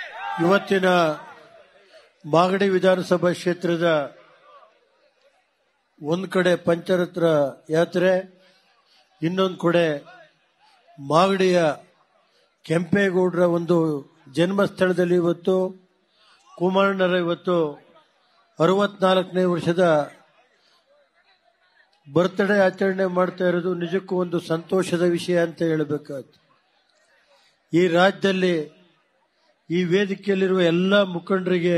ಇವತ್ತಿನ ಮಾಗಡಿ ವಿಧಾನಸಭಾ ಕ್ಷೇತ್ರದ ಒಂದು ಕಡೆ ಪಂಚರತ್ನ ಯಾತ್ರೆ ಇನ್ನೊಂದು ಕಡೆ ಮಾಗಡಿಯ ಕೆಂಪೇಗೌಡರ ಒಂದು ಜನ್ಮಸ್ಥಳದಲ್ಲಿ ಇವತ್ತು ಕುಮಾರಣ್ಣರ ಇವತ್ತು ಅರವತ್ನಾಲ್ಕನೇ ವರ್ಷದ ಬರ್ತ್ಡೇ ಆಚರಣೆ ಮಾಡ್ತಾ ಇರೋದು ನಿಜಕ್ಕೂ ಒಂದು ಸಂತೋಷದ ವಿಷಯ ಅಂತ ಹೇಳಬೇಕಾಯ್ತು ಈ ರಾಜ್ಯದಲ್ಲಿ ಈ ವೇದಿಕೆಯಲ್ಲಿರುವ ಎಲ್ಲ ಮುಖಂಡರಿಗೆ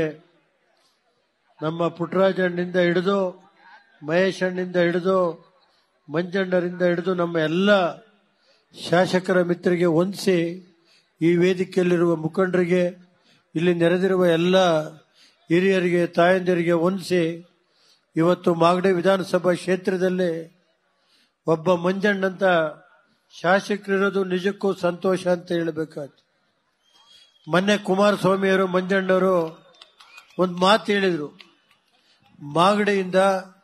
ನಮ್ಮ ಪುಟ್ಟರಾಜ ಅಣ್ಣಿಂದ ಹಿಡಿದು ಮಹೇಶ್ ಅಣ್ಣಿಂದ ಹಿಡಿದು ಮಂಜಣ್ಣರಿಂದ ಹಿಡಿದು ನಮ್ಮ ಎಲ್ಲ ಶಾಸಕರ ಮಿತ್ರರಿಗೆ ಹೊಂದಿಸಿ ಈ ವೇದಿಕೆಯಲ್ಲಿರುವ ಮುಖಂಡರಿಗೆ ಇಲ್ಲಿ ನೆರೆದಿರುವ ಎಲ್ಲ ಹಿರಿಯರಿಗೆ ತಾಯಂದಿರಿಗೆ ಹೊಂದಿಸಿ ಇವತ್ತು ಮಾಗಡಿ ವಿಧಾನಸಭಾ ಕ್ಷೇತ್ರದಲ್ಲಿ ಒಬ್ಬ ಮಂಜಣ್ಣಂತ ಶಾಸಕರಿರೋದು ನಿಜಕ್ಕೂ ಸಂತೋಷ ಅಂತ ಹೇಳಬೇಕಾಯ್ತು ಮೊನ್ನೆ ಕುಮಾರಸ್ವಾಮಿಯವರು ಮಂಜಣ್ಣವರು ಒಂದು ಮಾತು ಹೇಳಿದರು ಮಾಗಡಿಯಿಂದ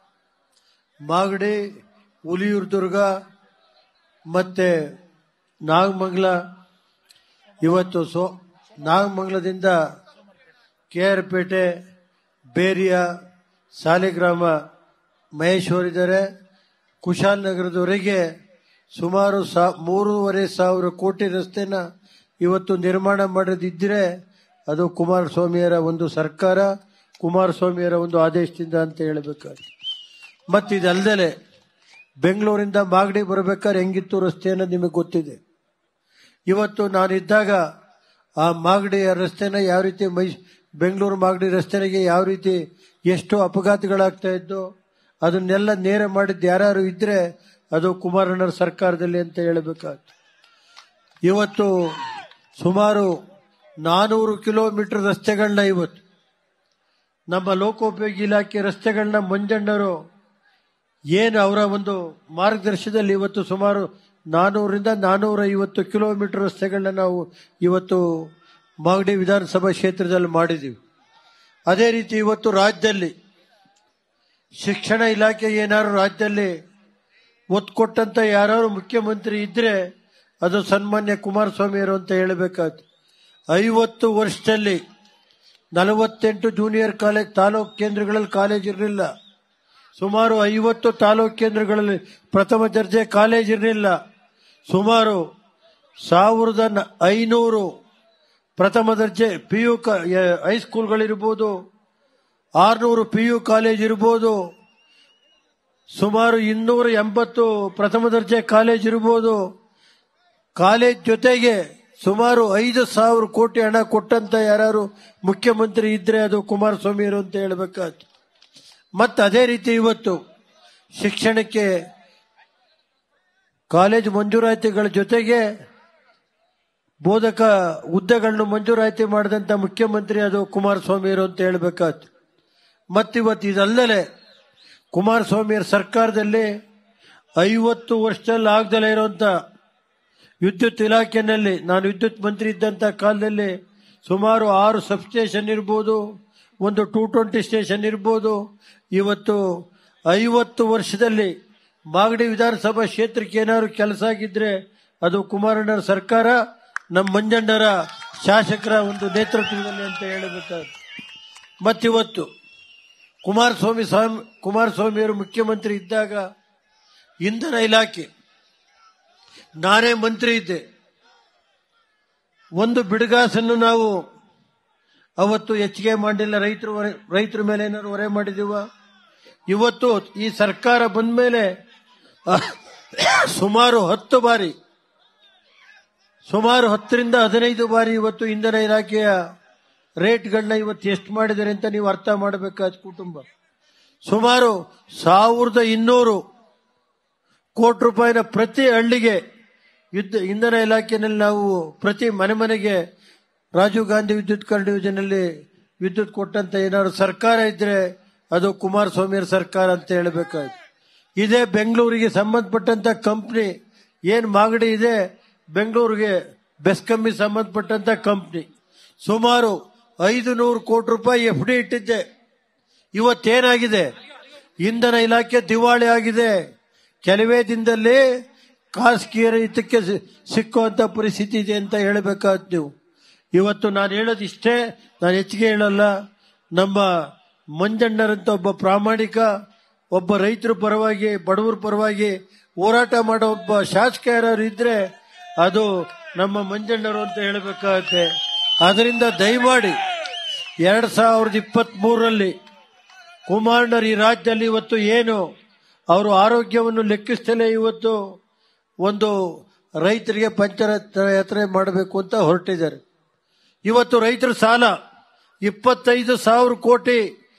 ಮಾಗಡಿ ಹುಲಿಯೂರು ದುರ್ಗ ಮತ್ತೆ ನಾಗಮಂಗಲ ಇವತ್ತು ಸೋ ನಾಗಮಂಗಲದಿಂದ ಕೆ ಆರ್ ಪೇಟೆ ಬೇರಿಯ ಸಾಲಿಗ್ರಾಮ ಮಹೇಶ್ವರಿದ್ದಾರೆ ಕುಶಾಲನಗರದವರೆಗೆ ಸುಮಾರು ಸಾ ಮೂರುವರೆ ಸಾವಿರ ಕೋಟಿ ರಸ್ತೆನ ಇವತ್ತು ನಿರ್ಮಾಣ ಮಾಡೋದಿದ್ದರೆ ಅದು ಕುಮಾರಸ್ವಾಮಿಯರ ಒಂದು ಸರ್ಕಾರ ಕುಮಾರಸ್ವಾಮಿಯರ ಒಂದು ಆದೇಶದಿಂದ ಅಂತ ಹೇಳಬೇಕಾದ್ರೆ ಮತ್ತಿದಲ್ದಲೆ ಬೆಂಗಳೂರಿಂದ ಮಾಗಡಿ ಬರಬೇಕಾದ್ರೆ ಹೆಂಗಿತ್ತು ರಸ್ತೆ ಅನ್ನೋದು ನಿಮಗೆ ಗೊತ್ತಿದೆ ಇವತ್ತು ನಾನಿದ್ದಾಗ ಆ ಮಾಗಡಿಯ ರಸ್ತೆನ ಯಾವ ರೀತಿ ಮೈ ಬೆಂಗಳೂರು ಮಾಗಡಿ ರಸ್ತೆಗೆ ಯಾವ ರೀತಿ ಎಷ್ಟು ಅಪಘಾತಗಳಾಗ್ತಾ ಇದ್ದು ಅದನ್ನೆಲ್ಲ ನೇರ ಮಾಡಿದ್ದು ಯಾರ್ಯಾರು ಇದ್ರೆ ಅದು ಕುಮಾರಣ್ಣರ ಸರ್ಕಾರದಲ್ಲಿ ಅಂತ ಹೇಳಬೇಕಾಯ್ತು ಇವತ್ತು ಸುಮಾರು ನಾನೂರು ಕಿಲೋಮೀಟರ್ ರಸ್ತೆಗಳನ್ನ ಇವತ್ತು ನಮ್ಮ ಲೋಕೋಪಯೋಗಿ ಇಲಾಖೆ ರಸ್ತೆಗಳನ್ನ ಮಂಜಣ್ಣರು ಏನು ಅವರ ಒಂದು ಮಾರ್ಗದರ್ಶನದಲ್ಲಿ ಇವತ್ತು ಸುಮಾರು ನಾನೂರರಿಂದ ನಾನೂರ ಐವತ್ತು ಕಿಲೋಮೀಟರ್ ರಸ್ತೆಗಳನ್ನ ನಾವು ಇವತ್ತು ಮಾಗಡಿ ವಿಧಾನಸಭಾ ಕ್ಷೇತ್ರದಲ್ಲಿ ಮಾಡಿದ್ದೀವಿ ಅದೇ ರೀತಿ ಇವತ್ತು ರಾಜ್ಯದಲ್ಲಿ ಶಿಕ್ಷಣ ಇಲಾಖೆ ಏನಾದ್ರು ರಾಜ್ಯದಲ್ಲಿ ಒತ್ತು ಕೊಟ್ಟಂತ ಯಾರು ಮುಖ್ಯಮಂತ್ರಿ ಇದ್ರೆ ಅದು ಸನ್ಮಾನ್ಯ ಕುಮಾರಸ್ವಾಮಿಯವರು ಅಂತ ಹೇಳಬೇಕಾಯ್ತು ಐವತ್ತು ವರ್ಷದಲ್ಲಿ ನಲವತ್ತೆಂಟು ಜೂನಿಯರ್ ಕಾಲೇಜ್ ತಾಲೂಕು ಕೇಂದ್ರಗಳಲ್ಲಿ ಕಾಲೇಜ್ ಇರಲಿಲ್ಲ ಸುಮಾರು ಐವತ್ತು ತಾಲೂಕು ಕೇಂದ್ರಗಳಲ್ಲಿ ಪ್ರಥಮ ದರ್ಜೆ ಕಾಲೇಜ್ ಇರಲಿಲ್ಲ ಸುಮಾರು ಸಾವಿರದ ನ- ಐನೂರು ಪ್ರಥಮ ದರ್ಜೆ ಪಿ ಯು ಹೈಸ್ಕೂಲ್ಗಳಿರ್ಬೋದು ಆರ್ನೂರು ಪಿ ಯು ಕಾಲೇಜ್ ಇರ್ಬೋದು ಸುಮಾರು ಇನ್ನೂರ ಎಂಬತ್ತು ಪ್ರಥಮ ದರ್ಜೆ ಕಾಲೇಜ್ ಇರ್ಬೋದು ಕಾಲೇಜ್ ಜೊತೆಗೆ ಸುಮಾರು ಐದು ಸಾವಿರ ಕೋಟಿ ಹಣ ಕೊಟ್ಟಂತ ಯಾರು ಮುಖ್ಯಮಂತ್ರಿ ಇದ್ರೆ ಅದು ಕುಮಾರಸ್ವಾಮಿಯವರು ಅಂತ ಹೇಳಬೇಕಾಯ್ತು ಮತ್ತು ಅದೇ ರೀತಿ ಇವತ್ತು ಶಿಕ್ಷಣಕ್ಕೆ ಕಾಲೇಜ್ ಮಂಜೂರಾತಿಗಳ ಜೊತೆಗೆ ಬೋಧಕ ಹುದ್ದೆಗಳನ್ನು ಮಂಜೂರಾತಿ ಮಾಡಿದಂತ ಮುಖ್ಯಮಂತ್ರಿ ಅದು ಕುಮಾರಸ್ವಾಮಿಯವರು ಅಂತ ಹೇಳಬೇಕಾಯ್ತು ಮತ್ತಿವತ್ತು ಇದಲ್ಲದೆ ಕುಮಾರಸ್ವಾಮಿಯರ ಸರ್ಕಾರದಲ್ಲಿ ಐವತ್ತು ವರ್ಷದಲ್ಲಿ ಆಗದಲ್ಲೇ ಇರುವಂತ ವಿದ್ಯುತ್ ಇಲಾಖೆಯಲ್ಲಿ ನಾನು ವಿದ್ಯುತ್ ಮಂತ್ರಿ ಇದ್ದಂತ ಕಾಲದಲ್ಲಿ ಸುಮಾರು ಆರು ಸಬ್ಸ್ಟೇಷನ್ ಇರ್ಬೋದು ಒಂದು ಟೂ ಟ್ವೆಂಟಿ ಸ್ಟೇಷನ್ ಇರ್ಬೋದು ಇವತ್ತು ಐವತ್ತು ವರ್ಷದಲ್ಲಿ ಮಾಗಡಿ ವಿಧಾನಸಭಾ ಕ್ಷೇತ್ರಕ್ಕೆ ಏನಾದ್ರು ಕೆಲಸ ಆಗಿದ್ರೆ ಅದು ಕುಮಾರಣ್ಣರ ಸರ್ಕಾರ ನಮ್ಮ ಮಂಜಣ್ಣರ ಶಾಸಕರ ಒಂದು ನೇತೃತ್ವದಲ್ಲಿ ಅಂತ ಹೇಳಬೇಕಾಗುತ್ತೆ ಮತ್ತಿವತ್ತು ಕುಮಾರಸ್ವಾಮಿ ಸ್ವಾಮಿ ಕುಮಾರಸ್ವಾಮಿಯವರು ಮುಖ್ಯಮಂತ್ರಿ ಇದ್ದಾಗ ಇಂಧನ ಇಲಾಖೆ ನಾನೇ ಮಂತ್ರಿ ಇದ್ದೆ ಒಂದು ಬಿಡುಗಾಸನ್ನು ನಾವು ಅವತ್ತು ಹೆಚ್ಚಿಗೆ ಮಾಡಿಲ್ಲ ರೈತರು ಹೊರೆ- ರೈತರ ಮೇಲೆ ಏನಾದ್ರು ಹೊರೆ ಮಾಡಿದೀವ ಇವತ್ತು ಈ ಸರ್ಕಾರ ಬಂದ ಮೇಲೆ ಸುಮಾರು ಹತ್ತು ಬಾರಿ ಸುಮಾರು ಹತ್ತರಿಂದ ಹದಿನೈದು ಬಾರಿ ಇವತ್ತು ಇಂಧನ ಇಲಾಖೆಯ ರೇಟ್ಗಳನ್ನ ಇವತ್ತು ಎಷ್ಟು ಮಾಡಿದ್ದಾರೆ ಅಂತ ನೀವು ಅರ್ಥ ಮಾಡಬೇಕಾದ ಕುಟುಂಬ ಸುಮಾರು ಸಾವಿರದ ಇನ್ನೂರು ಕೋಟಿ ರೂಪಾಯಿನ ಪ್ರತಿ ಹಳ್ಳಿಗೆ ಯುದ್ಧ ಇಂಧನ ಇಲಾಖೆಯಲ್ಲಿ ನಾವು ಪ್ರತಿ ಮನೆ ಮನೆಗೆ ರಾಜೀವ್ ಗಾಂಧಿ ವಿದ್ಯುತ್ ಕರಡು ಯೋಜನೆಯಲ್ಲಿ ವಿದ್ಯುತ್ ಕೊಟ್ಟಂತ ಏನಾದ್ರು ಸರ್ಕಾರ ಇದ್ರೆ ಅದು ಕುಮಾರಸ್ವಾಮಿಯರ ಸರ್ಕಾರ ಅಂತ ಹೇಳಬೇಕಾಯ್ತು ಇದೇ ಬೆಂಗಳೂರಿಗೆ ಸಂಬಂಧಪಟ್ಟಂತ ಕಂಪ್ನಿ ಏನ್ ಮಾಗಡಿ ಇದೆ ಬೆಂಗಳೂರಿಗೆ ಬೆಸ್ಕಮ್ಮಿ ಸಂಬಂಧಪಟ್ಟಂತ ಕಂಪ್ನಿ ಸುಮಾರು ಐದು ನೂರು ಕೋಟಿ ರೂಪಾಯಿ ಎಫ್ ಡಿ ಇಟ್ಟಿದ್ದೆ ಇವತ್ತೇನಾಗಿದೆ ಇಂಧನ ಇಲಾಖೆ ದಿವಾಳಿ ಆಗಿದೆ ಕೆಲವೇ ದಿನದಲ್ಲಿ ಖಾಸಗಿಯರ ಹಿತಕ್ಕೆ ಸಿ- ಸಿಕ್ಕುವಂತ ಪರಿಸ್ಥಿತಿ ಇದೆ ಅಂತ ಹೇಳಬೇಕಾದ್ ನೀವು ಇವತ್ತು ನಾನು ಹೇಳೋದು ಇಷ್ಟೇ ನಾನು ಹೆಚ್ಚಿಗೆ ಹೇಳಲ್ಲ ನಮ್ಮ ಮಂಜಣ್ಣರಂತ ಒಬ್ಬ ಪ್ರಾಮಾಣಿಕ ಒಬ್ಬ ರೈತರ ಪರವಾಗಿ ಬಡವರ ಪರವಾಗಿ ಹೋರಾಟ ಮಾಡೋ ಒಬ್ಬ ಶಾಸಕ ಯಾರು ಇದ್ರೆ ಅದು ನಮ್ಮ ಮಂಜಣ್ಣರು ಅಂತ ಹೇಳಬೇಕಾಗತ್ತೆ ಅದರಿಂದ ದಯಮಾಡಿ ಎರಡ್ ಸಾವಿರದ ಇಪ್ಪತ್ತ್ ಮೂರರಲ್ಲಿ ಕುಮಾರಣ್ಣರು ಈ ರಾಜ್ಯದಲ್ಲಿ ಇವತ್ತು ಏನು ಅವರು ಆರೋಗ್ಯವನ್ನು ಲೆಕ್ಕಿಸ್ತಲೇ ಇವತ್ತು ಒಂದು ರೈತರಿಗೆ ಪಂಚರತ್ನ ಯಾತ್ರೆ ಮಾಡಬೇಕು ಅಂತ ಹೊರಟಿದ್ದಾರೆ ಇವತ್ತು ರೈತರ ಸಾಲ ಇಪ್ಪತ್ತೈದು ಸಾವಿರ ಕೋಟಿ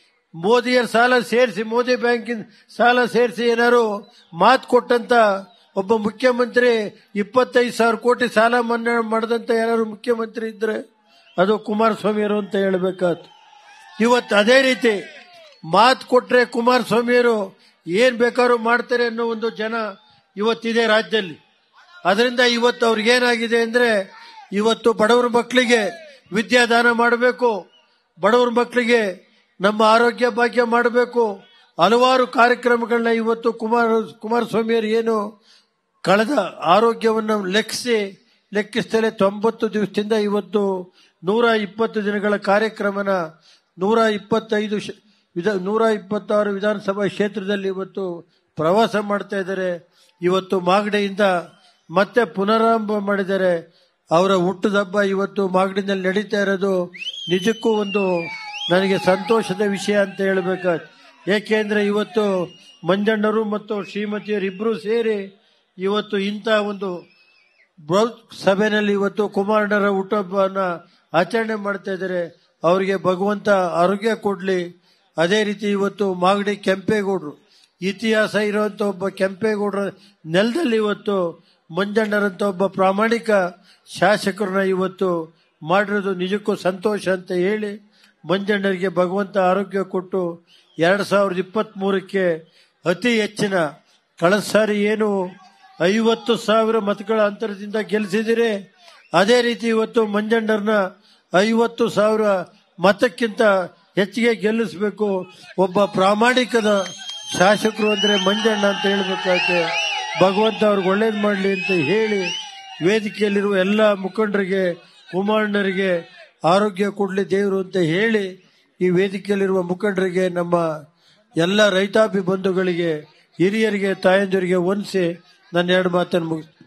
ಮೋದಿಯರ ಸಾಲ ಸೇರಿಸಿ ಮೋದಿ ಬ್ಯಾಂಕಿನ ಸಾಲ ಸೇರಿಸಿ ಏನಾರು ಮಾತು ಕೊಟ್ಟಂತ ಒಬ್ಬ ಮುಖ್ಯಮಂತ್ರಿ ಇಪ್ಪತ್ತೈದು ಸಾವಿರ ಕೋಟಿ ಸಾಲ ಮನ್ನಾ ಮಾಡದಂತ ಯಾರು ಮುಖ್ಯಮಂತ್ರಿ ಇದ್ರೆ ಅದು ಕುಮಾರಸ್ವಾಮಿಯವರು ಅಂತ ಹೇಳ್ಬೇಕಾಯ್ತು ಇವತ್ತು ಅದೇ ರೀತಿ ಮಾತು ಕೊಟ್ರೆ ಕುಮಾರಸ್ವಾಮಿಯವರು ಏನ್ ಬೇಕಾದ್ರೂ ಮಾಡ್ತಾರೆ ಅನ್ನೋ ಒಂದು ಜನ ಇವತ್ತಿದೆ ರಾಜ್ಯದಲ್ಲಿ ಅದರಿಂದ ಇವತ್ತು ಅವ್ರಿಗೇನಾಗಿದೆ ಅಂದ್ರೆ ಇವತ್ತು ಬಡವರ ಮಕ್ಕಳಿಗೆ ವಿದ್ಯಾದಾನ ಮಾಡಬೇಕು ಬಡವರ ಮಕ್ಕಳಿಗೆ ನಮ್ಮ ಆರೋಗ್ಯ ಭಾಗ್ಯ ಮಾಡಬೇಕು ಹಲವಾರು ಕಾರ್ಯಕ್ರಮಗಳನ್ನ ಇವತ್ತು ಕುಮಾರ ಕುಮಾರಸ್ವಾಮಿಯವರು ಏನು ಕಳೆದ ಆರೋಗ್ಯವನ್ನು ಲೆಕ್ಕಿಸಿ ಲೆಕ್ಕಿಸ್ತಲೇ ತೊಂಬತ್ತು ದಿವಸದಿಂದ ಇವತ್ತು ನೂರ ಇಪ್ಪತ್ತು ದಿನಗಳ ಕಾರ್ಯಕ್ರಮನ ನೂರ ಇಪ್ಪತ್ತೈದು ಶ- ವಿಧ ನೂರ ಇಪ್ಪತ್ತಾರು ವಿಧಾನಸಭಾ ಕ್ಷೇತ್ರದಲ್ಲಿ ಇವತ್ತು ಪ್ರವಾಸ ಮಾಡ್ತಾ ಇದ್ದಾರೆ ಇವತ್ತು ಮಾಗಡಿಯಿಂದ ಮತ್ತೆ ಪುನರಾರಂಭ ಮಾಡಿದ್ದಾರೆ ಅವರ ಹುಟ್ಟದ ಹಬ್ಬ ಇವತ್ತು ಮಾಗಡಿನಲ್ಲಿ ನಡೀತಾ ಇರೋದು ನಿಜಕ್ಕೂ ಒಂದು ನನಗೆ ಸಂತೋಷದ ವಿಷಯ ಅಂತ ಹೇಳಬೇಕಾಯ್ತು ಏಕೆಂದ್ರೆ ಇವತ್ತು ಮಂಜಣ್ಣರು ಮತ್ತು ಶ್ರೀಮತಿಯರು ಇಬ್ಬರು ಸೇರಿ ಇವತ್ತು ಇಂಥ ಒಂದು ಬೃಹತ್ ಸಭೆಯಲ್ಲಿ ಇವತ್ತು ಕುಮಾರಣ್ಣರ ಹುಟ್ಟುಹಬ್ಬವನ್ನ ಆಚರಣೆ ಮಾಡ್ತಾ ಇದ್ದಾರೆ ಅವರಿಗೆ ಭಗವಂತ ಆರೋಗ್ಯ ಕೊಡ್ಲಿ ಅದೇ ರೀತಿ ಇವತ್ತು ಮಾಗಡಿ ಕೆಂಪೇಗೌಡರು ಇತಿಹಾಸ ಇರುವಂತ ಒಬ್ಬ ಕೆಂಪೇಗೌಡರ ನೆಲದಲ್ಲಿ ಇವತ್ತು ಮಂಜಣ್ಣರಂತ ಒಬ್ಬ ಪ್ರಾಮಾಣಿಕ ಶಾಸಕರನ್ನ ಇವತ್ತು ಮಾಡಿರೋದು ನಿಜಕ್ಕೂ ಸಂತೋಷ ಅಂತ ಹೇಳಿ ಮಂಜಣ್ಣರಿಗೆ ಭಗವಂತ ಆರೋಗ್ಯ ಕೊಟ್ಟು ಎರಡ್ ಸಾವಿರದ ಇಪ್ಪತ್ತ್ ಮೂರಕ್ಕೆ ಅತಿ ಹೆಚ್ಚಿನ ಕಳೆದ ಸಾರಿ ಏನು ಐವತ್ತು ಸಾವಿರ ಮತಗಳ ಅಂತರದಿಂದ ಗೆಲ್ಲಿಸಿದಿರಿ ಅದೇ ರೀತಿ ಇವತ್ತು ಮಂಜಣ್ಣರನ್ನ ಐವತ್ತು ಸಾವಿರ ಮತಕ್ಕಿಂತ ಹೆಚ್ಚಿಗೆ ಗೆಲ್ಲಿಸಬೇಕು ಒಬ್ಬ ಪ್ರಾಮಾಣಿಕದ ಶಾಸಕರು ಅಂದ್ರೆ ಮಂಜಣ್ಣ ಅಂತ ಹೇಳ್ಬೇಕಾಗುತ್ತೆ ಭಗವಂತ ಅವ್ರಿಗೆ ಒಳ್ಳೇದು ಮಾಡಲಿ ಅಂತ ಹೇಳಿ ವೇದಿಕೆಯಲ್ಲಿರುವ ಎಲ್ಲ ಮುಖಂಡರಿಗೆ ಕುಮಾರಣ್ಣರಿಗೆ ಆರೋಗ್ಯ ಕೊಡ್ಲಿ ದೇವರು ಅಂತ ಹೇಳಿ ಈ ವೇದಿಕೆಯಲ್ಲಿರುವ ಮುಖಂಡರಿಗೆ ನಮ್ಮ ಎಲ್ಲ ರೈತಾಪಿ ಬಂಧುಗಳಿಗೆ ಹಿರಿಯರಿಗೆ ತಾಯಂದಿರಿಗೆ ಹೊಂದಿಸಿ ನನ್ನ ಎರಡು ಮಾತನ್ನು ಮುಗಿಸ್